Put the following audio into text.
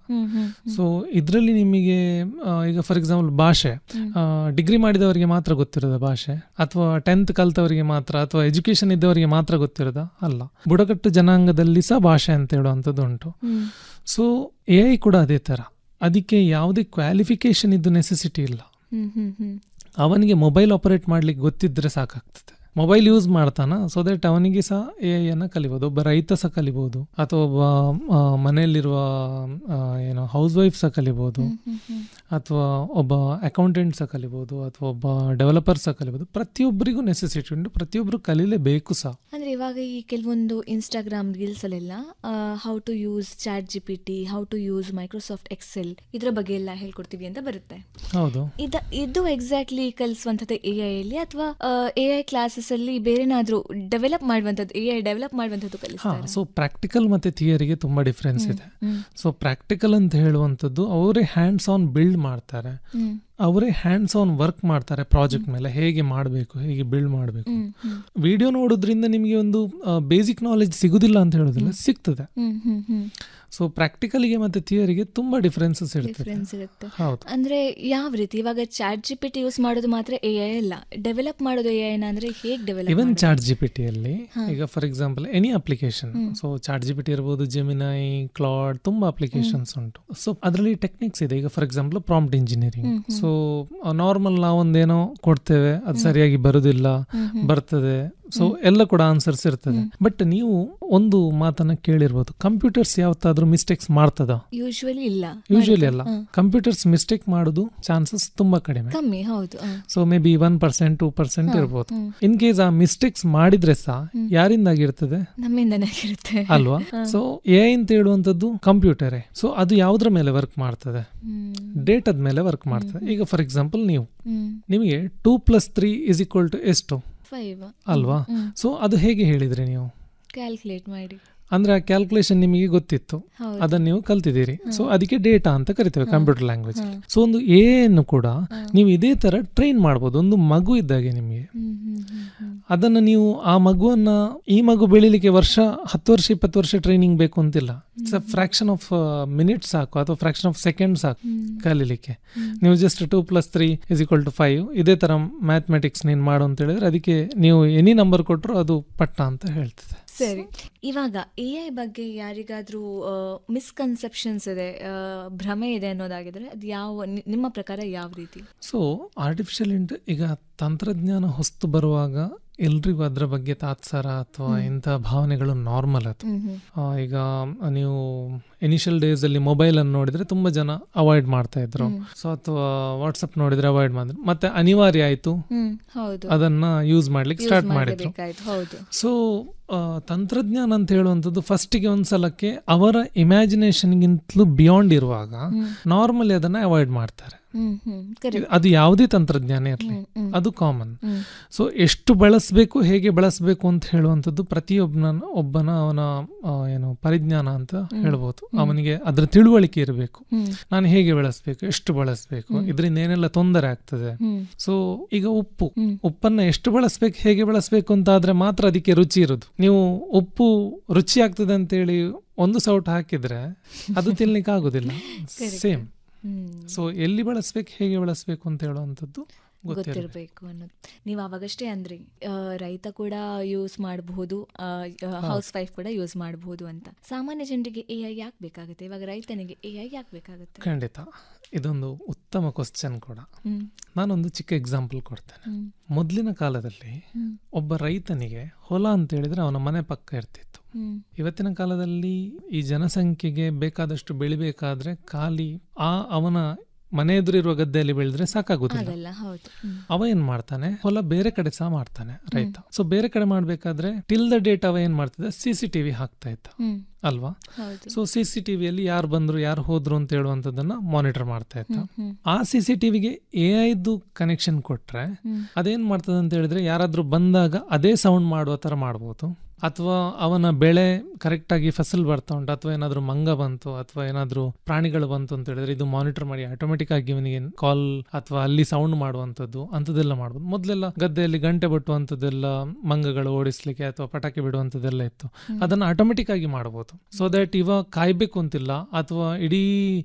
ಹ್ಮ್ ಹ್ಮ್ so ಇದರಲ್ಲಿ ನಿಮಗೆ ಆ, ಈಗ ಫಾರ್ ಎಕ್ಸಾಂಪಲ್ ಭಾಷೆ ಡಿಗ್ರಿ ಮಾಡಿದವರಿಗೆ ಮಾತ್ರ ಗೊತ್ತಿರೋದ ಭಾಷೆ ಅಥವಾ ಟೆಂತ್ ಕಲ್ತವರಿಗೆ ಮಾತ್ರ ಅಥವಾ ಎಜುಕೇಶನ್ ಇದ್ದವರಿಗೆ ಮಾತ್ರ ಗೊತ್ತಿರೋದ ಅಲ್ಲ ಬುಡಕಟ್ಟು ಜನಾಂಗದಲ್ಲಿ ಸಹ ಭಾಷೆ ಅಂತ ಹೇಳುವಂಥದ್ದು ಉಂಟು ಹ್ಮ್ ಸೊ ಎ ಐ ಕೂಡ ಅದೇ ಥರ ಅದಕ್ಕೆ ಯಾವುದೇ ಕ್ವಾಲಿಫಿಕೇಶನ್ ಇದ್ದು ನೆಸೆಸಿಟಿ ಇಲ್ಲ ಹ್ಮ್ ಹ್ಮ್ ಹ್ಮ್ ಅವನಿಗೆ ಮೊಬೈಲ್ ಆಪರೇಟ್ ಮಾಡ್ಲಿಕ್ಕೆ ಗೊತ್ತಿದ್ರೆ ಸಾಕಾಗ್ತದೆ ಮೊಬೈಲ್ ಯೂಸ್ ಮಾಡ್ತಾನ ಸೊ ದಟ್ ಅವನಿಗೆ ಸಹ ಎ ಅನ್ನ ಕಲಿಬೋದು ಒಬ್ಬ ರೈತ ಸಹ ಕಲಿಬೋದು ಅಥವಾ ಒಬ್ಬ ಆ, ಮನೆಯಲ್ಲಿರುವ ಆ, ಏನು ಹೌಸ್ ವೈಫ್ ಸಹ ಕಲಿಬೋದು ಹ್ಮ್ ಹ್ಮ್ ಹ್ಮ್ ಅಥವಾ ಒಬ್ಬ ಅಕೌಂಟೆಂಟ್ ಸಹ ಕಲಿಬೋದು ಅಥವಾ ಒಬ್ಬ ಡೆವಲಪರ್ ಸಹ ಕಲಿಬೋದು ಪ್ರತಿಯೊಬ್ಬರಿಗೂ ನೆಸೆಸಿಟಿ ಉಂಟು ಪ್ರತಿಯೊಬ್ಬರು ಕಲೀಲೇಬೇಕು ಸಹ ಅಂದ್ರೆ ಇವಾಗ ಈ ಕೆಲವೊಂದು ಇನ್ಸ್ಟಾಗ್ರಾಮ್ ರೀಲ್ಸ್ ಅಲ್ಲೆಲ್ಲ how to use chat G P T how to use Microsoft Excel ಇದರ ಬಗ್ಗೆ ಎಲ್ಲ ಹೇಳ್ಕೊಡ್ತೀವಿ ಅಂತ ಬರುತ್ತೆ ಹೌದು ಇದ ಇದು ಎಕ್ಸಾಕ್ಟ್ಲಿ ಕಲಿಸುವಂಥದ್ದು ಎ ಐ ಅಲ್ಲಿ ಅಥವಾ ಎ ಐ ಕ್ಲಾಸಸ್ ಅಲ್ಲಿ ಬೇರೆನಾದ್ರೂ ಡೆವಲಪ್ ಮಾಡುವಂಥದ್ದು ಎ ಐ ಡೆವಲಪ್ ಮಾಡುವಂಥದ್ದು ಹಾ ಕಲಿಸ್ತಾರೆ ಸೊ ಪ್ರಾಕ್ಟಿಕಲ್ ಮತ್ತೆ ಥಿಯರಿಗೆ ತುಂಬಾ ಡಿಫ್ರೆನ್ಸ್ ಇದೆ ಹ್ಮ್ ಸೊ ಪ್ರಾಕ್ಟಿಕಲ್ ಅಂತ ಹೇಳುವಂಥದ್ದು ಅವರೇ ಹ್ಯಾಂಡ್ಸ್ ಆನ್ ಬಿಲ್ಡ್ ಮಾಡ್ತಾರೆ ಹ್ಮ್ ಅವರೇ ಹ್ಯಾಂಡ್ಸ್ ಆನ್ ವರ್ಕ್ ಮಾಡ್ತಾರೆ ಪ್ರಾಜೆಕ್ಟ್ ಮೇಲೆ ಹೇಗೆ ಮಾಡಬೇಕು ಹೇಗೆ ಬಿಲ್ಡ್ ಮಾಡಬೇಕು ಹ್ಮ್ ಹ್ಮ್ ವಿಡಿಯೋ ನೋಡೋದ್ರಿಂದ ನಿಮಗೆ ಒಂದು ಬೇಸಿಕ್ ನಾಲೆಜ್ ಸಿಗುದಿಲ್ಲ ಅಂತ ಹೇಳೋದಿಲ್ಲ ಸಿಗ್ತದೆ ಹ್ಮ್ ಹ್ಮ್ ಹ್ಮ್ ಸೊ ಪ್ರಾಕ್ಟಿಕಲಿಗೆ ಮತ್ತೆ ಥಿಯರಿಗೆ ತುಂಬಾ ಡಿಫ್ರೆನ್ಸಸ್ ಇರ್ತದೆ ಡಿಫ್ರೆನ್ಸ್ ಇರುತ್ತೆ ಹೌದು ಅಂದ್ರೆ ಯಾವ ರೀತಿ ಇವಾಗ chat G P T use ಮಾಡೋದು ಮಾತ್ರ ಎ ಐ ಅಲ್ಲ ಡೆವಲಪ್ ಮಾಡೋದು ಎ ಐನ ಅಂದ್ರೆ ಹೇಗೆ develop even chat G P ಟಿಯಲ್ಲಿ ಈಗ for example any application so chat G P T ಇರ್ಬೋದು ಜೆಮಿನೈ ಕ್ಲಾಡ್ ತುಂಬಾ ಅಪ್ಲಿಕೇಶನ್ಸ್ ಉಂಟು ಸೊ ಅದರಲ್ಲಿ ಟೆಕ್ನಿಕ್ಸ್ ಇದೆ ಈಗ for example prompt engineering so normal ನಾವೊಂದೇನೋ ಕೊಡ್ತೇವೆ ಅದು ಸರಿಯಾಗಿ ಬರುದಿಲ್ಲ ಬರ್ತದೆ ಸೊ ಎಲ್ಲ ಕೂಡ ಆನ್ಸರ್ಸ್ ಇರ್ತದೆ ಬಟ್ ನೀವು ಒಂದು ಮಾತನ್ನ ಕೇಳಿರ್ಬೋದು ಕಂಪ್ಯೂಟರ್ಸ್ ಯಾವತ್ತಾದ್ರೂ ಮಿಸ್ಟೇಕ್ಸ್ ಮಾಡ್ತದ ಯೂಶುವಲಿ ಇಲ್ಲ ಯೂಶುವಲಿ ಅಲ್ಲ ಕಂಪ್ಯೂಟರ್ಸ್ ಮಿಸ್ಟೇಕ್ ಮಾಡೋದು ಚಾನ್ಸಸ್ ತುಂಬಾ ಕಡಿಮೆ ಕಮ್ಮಿ ಹೌದು ಹ. So maybe one percent two percent ಇರ್ಬೋದು ಹ್ಮ್. ಇನ್ ಕೇಸ್ ಆ ಮಿಸ್ಟೇಕ್ಸ್ ಮಾಡಿದ್ರೆ ಸಹ ಯಾರಿಂದಾಗಿರ್ತದೆ ನಮ್ಮಿಂದನೇ ಆಗಿರುತ್ತೆ ಅಲ್ವಾ ಸೊ ಎ ಅಂತ ಹೇಳುವಂಥದ್ದು ಕಂಪ್ಯೂಟರೇ ಸೊ ಅದು ಯಾವುದ್ರ ಮೇಲೆ ವರ್ಕ್ ಮಾಡ್ತದೆ ಹ್ಮ್ ಡೇಟದ ಮೇಲೆ ವರ್ಕ್ ಮಾಡ್ತದೆ ಈಗ ಫಾರ್ ಎಕ್ಸಾಂಪಲ್ ನೀವು ಹ್ಮ್ ನಿಮಗೆ two plus three is equal to ಎಷ್ಟು ಫೈವ್ ಅಲ್ವಾ ಸೊ ಅದು ಹೇಗೆ ಹೇಳಿದ್ರಿ ನೀವು ಕ್ಯಾಲ್ಕುಲೇಟ್ ಮಾಡಿ ಅಂದ್ರೆ ಆ ಕ್ಯಾಲ್ಕುಲೇಷನ್ ನಿಮಗೆ ಗೊತ್ತಿತ್ತು ಹೌದು ಅದನ್ನ ನೀವು ಕಲ್ತಿದ್ದೀರಿ ಸೊ ಅದಕ್ಕೆ ಡೇಟಾ ಅಂತ ಕರಿತೇವೆ ಕಂಪ್ಯೂಟರ್ ಲ್ಯಾಂಗ್ವೇಜ್ ಹ್ಮ್. ಸೊ ಒಂದು ಎ ಅನ್ನು ಕೂಡ ನೀವು ಇದೇ ತರ ಟ್ರೈನ್ ಮಾಡ್ಬೋದು ಒಂದು ಮಗು ಇದ್ದಾಗೆ ನಿಮಗೆ ಹ್ಮ್ ಹ್ಮ್ ಹ್ಮ್ ಹ್ಮ್ ಅದನ್ನ ನೀವು ಆ ಮಗುವನ್ನ ಈ ಮಗು ಬೆಳಿಲಿಕ್ಕೆ ವರ್ಷ ಹತ್ತು ವರ್ಷ ಇಪ್ಪತ್ತು ವರ್ಷ ಟ್ರೈನಿಂಗ್ ಬೇಕು ಅಂತಿಲ್ಲ it's a fraction of minutes ಸಾಕು ಅಥವಾ ಫ್ರಾಕ್ಷನ್ ಆಫ್ ಸೆಕೆಂಡ್ ಸಾಕು ಕಲೀಲಿಕ್ಕೆ ನೀವು just two plus three is equal to five ಇದೇ ತರ ಮ್ಯಾಥಮೆಟಿಕ್ಸ್ ನೀನು ಮಾಡು ಅಂತ ಹೇಳಿದ್ರೆ ಅದಕ್ಕೆ ನೀವು ಎನಿ ನಂಬರ್ ಕೊಟ್ಟರು ಅದು ಪಟ್ಟ ಅಂತ ಹೇಳ್ತದೆ ಸರಿ ಇವಾಗ ಎ ಐ ಬಗ್ಗೆ ಯಾರಿಗಾದ್ರೂ ಮಿಸ್ಕನ್ಸೆಪ್ಷನ್ಸ್ ಇದೆ ಆ, ಭ್ರಮೆ ಇದೆ ಅನ್ನೋದಾಗಿದ್ರೆ ಅದು ಯಾವ ನಿ- ನಿಮ್ಮ ಪ್ರಕಾರ ಯಾವ ರೀತಿ ಸೊ ಆರ್ಟಿಫಿಷಿಯಲ್ ಇಂಟ ಈಗ ತಂತ್ರಜ್ಞಾನ ಹೊಸ್ತು ಬರುವಾಗ ಎಲ್ರಿಗೂ ಅದರ ಬಗ್ಗೆ ತಾತ್ಸಾರ ಅಥವಾ ಇಂಥ ಭಾವನೆಗಳು ನಾರ್ಮಲ್ ಅದು ಹ್ಮ್ ಹ್ಮ್ ಆ, ಈಗ ನೀವು ಇನಿಷಿಯಲ್ ಡೇಸ್ ಅಲ್ಲಿ ಮೊಬೈಲ್ ಅನ್ನು ನೋಡಿದ್ರೆ ತುಂಬಾ ಜನ ಅವಾಯ್ಡ್ ಮಾಡ್ತಾ ಇದ್ರು ಸೊ ಅಥವಾ ವಾಟ್ಸಪ್ ನೋಡಿದ್ರೆ ಅವಾಯ್ಡ್ ಮಾಡಿದ್ರು ಮತ್ತೆ ಅನಿವಾರ್ಯ ಆಯ್ತು ಹ್ಮ್ ಹೌದು ಅದನ್ನ ಯೂಸ್ ಮಾಡ್ಲಿಕ್ಕೆ ಸ್ಟಾರ್ಟ್ ಮಾಡಿದ್ರು ಮಾಡ್ಲೇಬೇಕಾಯ್ತು ಹೌದು ಸೊ ತಂತ್ರಜ್ಞಾನ ಅಂತ ಹೇಳುವಂಥದ್ದು ಫಸ್ಟಿಗೆ ಒಂದ್ಸಲಕ್ಕೆ ಅವರ ಇಮ್ಯಾಜಿನೇಷನ್ಗಿಂತಲೂ ಬಿಯಾಂಡ್ ಇರುವಾಗ ನಾರ್ಮಲಿ ಅದನ್ನ ಅವಾಯ್ಡ್ ಮಾಡ್ತಾರೆ ಹ್ಮ್ ಹ್ಮ್ ಕರೆಕ್ಟ್ ಅದು ಯಾವುದೇ ತಂತ್ರಜ್ಞಾನ ಇರಲಿ ಹ್ಮ್ ಅದು ಕಾಮನ್ ಹ್ಮ್ ಸೊ ಎಷ್ಟು ಬಳಸಬೇಕು ಹೇಗೆ ಬಳಸಬೇಕು ಅಂತ ಹೇಳುವಂಥದ್ದು ಪ್ರತಿಯೊಬ್ಬನ ಒಬ್ಬನ ಅವನ ಆ, ಏನು ಪರಿಜ್ಞಾನ ಅಂತ ಹೇಳ್ಬೋದು ಅವನಿಗೆ ಅದರ ತಿಳುವಳಿಕೆ ಇರಬೇಕು ಹ್ಮ್ ನಾನು ಹೇಗೆ ಬಳಸಬೇಕು ಎಷ್ಟು ಬಳಸಬೇಕು ಇದರಿಂದ ಏನೆಲ್ಲ ತೊಂದರೆ ಆಗ್ತದೆ ಹ್ಮ್ ಸೊ ಈಗ ಉಪ್ಪು ಹ್ಮ್. ಉಪ್ಪನ್ನ ಎಷ್ಟು ಬಳಸಬೇಕು ಹೇಗೆ ಬಳಸಬೇಕು ಅಂತ ಆದ್ರೆ ಮಾತ್ರ ಅದಕ್ಕೆ ರುಚಿ ಇರೋದು ನೀವು ಉಪ್ಪು ರುಚಿ ಆಗ್ತದೆ ಅಂತೇಳಿ ಒಂದು ಸೌಟ್ ಹಾಕಿದ್ರೆ ಅದು ತಿನ್ಲಿಕ್ಕೆ ಆಗುದಿಲ್ಲ ಸೇಮ್ ಹ್ಮ್ ಸೊ ಎಲ್ಲಿ ಬಳಸ್ಬೇಕು ಹೇಗೆ ಬಳಸಬೇಕು ಅಂತ ಹೇಳುವಂಥದ್ದು ಗೊತ್ತಿರಬೇಕು ಗೊತ್ತಿರಬೇಕು ಅನ್ನೋದು ನೀವು ಅವಾಗಷ್ಟೇ ಅಂದ್ರಿ ಆ, ರೈತ ಕೂಡ ಯೂಸ್ ಮಾಡಬಹುದು ಹೌಸ್ ವೈಫ್ ಕೂಡ ಯೂಸ್ ಮಾಡಬಹುದು ಅಂತ ಸಾಮಾನ್ಯ ಜನರಿಗೆ ಎ ಐ ಯಾಕೆ ಬೇಕಾಗುತ್ತೆ ಇವಾಗ ರೈತನಿಗೆ ಎ ಐ ಯಾಕೆ ಬೇಕಾಗುತ್ತೆ ಖಂಡಿತ ಇದೊಂದು ಉತ್ತಮ ಕ್ವಶನ್ ಕೂಡ ಹ್ಮ್ ನಾನೊಂದು ಚಿಕ್ಕ ಎಕ್ಸಾಂಪಲ್ ಕೊಡ್ತೇನೆ ಹ್ಮ್ ಮೊದಲಿನ ಕಾಲದಲ್ಲಿ ಹ್ಮ್ ಒಬ್ಬ ರೈತನಿಗೆ ಹೊಲ ಅಂತ ಹೇಳಿದ್ರೆ ಅವನ ಮನೆ ಪಕ್ಕ ಇರ್ತಿತ್ತು ಹ್ಮ್ ಇವತ್ತಿನ ಕಾಲದಲ್ಲಿ ಈ ಜನಸಂಖ್ಯೆಗೆ ಬೇಕಾದಷ್ಟು ಬೆಳಿಬೇಕಾದ್ರೆ ಖಾಲಿ ಆ ಅವನ ಮನೆ ಎದುರಿರುವ ಗದ್ದೆಯಲ್ಲಿ ಬೆಳೆದ್ರೆ ಸಾಕಾಗುದಿಲ್ಲ ಆಗಲ್ಲ ಹೌದು ಹ್ಮ್ ಅವ ಏನ್ ಮಾಡ್ತಾನೆ ಹೊಲ ಬೇರೆ ಕಡೆ ಸಹ ಮಾಡ್ತಾನೆ ರೈತ ಸೊ ಬೇರೆ ಕಡೆ ಮಾಡ್ಬೇಕಾದ್ರೆ ಟಿಲ್ ದ ಡೇಟ್ ಅವ ಏನ್ ಮಾಡ್ತಿದ್ದ ಸಿ ಸಿ ಟಿವಿ ಹಾಕ್ತಾ ಇದ್ದ ಹ್ಮ್ ಅಲ್ವಾ ಹೌದು ಸೊ ಸಿ ಸಿ ಟಿವಿಯಲ್ಲಿ ಯಾರು ಬಂದ್ರು ಯಾರು ಹೋದ್ರು ಅಂತ ಹೇಳುವಂತದನ್ನ ಮಾನಿಟರ್ ಮಾಡ್ತಾ ಇದ್ದ ಹ್ಮ್ ಹ್ಮ್ ಆ ಸಿ ಸಿ ಟಿವಿಗೆ ಎ ಐದು ಕನೆಕ್ಷನ್ ಕೊಟ್ರೆ ಹ್ಮ್ ಅದೇನ್ ಮಾಡ್ತದೆ ಅಂತ ಹೇಳಿದ್ರೆ ಯಾರಾದ್ರೂ ಬಂದಾಗ ಅದೇ ಸೌಂಡ್ ಮಾಡುವ ತರ ಮಾಡ್ಬೋದು ಅಥವಾ ಅವನ ಬೆಳೆ ಕರೆಕ್ಟ್ ಆಗಿ ಫಸಲ್ ಬರ್ತಾ ಉಂಟು ಅಥವಾ ಏನಾದ್ರು ಮಂಗ ಬಂತು ಅಥವಾ ಏನಾದ್ರು ಪ್ರಾಣಿಗಳು ಬಂತು ಅಂತ ಹೇಳಿದ್ರೆ ಇದು ಮಾನಿಟರ್ ಮಾಡಿ ಆಟೋಮೆಟಿಕ್ ಆಗಿ ಇವನಿಗೆ ಕಾಲ್ ಅಥವಾ ಅಲ್ಲಿ ಸೌಂಡ್ ಮಾಡುವಂತದ್ದು ಅಂತದೆಲ್ಲ ಮಾಡ್ಬೋದು ಮೊದಲೆಲ್ಲ ಗದ್ದೆಯಲ್ಲಿ ಗಂಟೆ ಬಟ್ಟುವಂಥದ್ದೆಲ್ಲ ಮಂಗಗಳು ಓಡಿಸ್ಲಿಕ್ಕೆ ಅಥವಾ ಪಟಾಕಿ ಬಿಡುವಂಥದ್ದೆಲ್ಲ ಇತ್ತು ಅದನ್ನ ಆಟೋಮೆಟಿಕ್ ಆಗಿ ಮಾಡಬಹುದು ಸೊ ದಟ್ ಇವಾಗ ಕಾಯ್ಬೇಕು ಅಂತಿಲ್ಲ ಅಥವಾ ಇಡೀ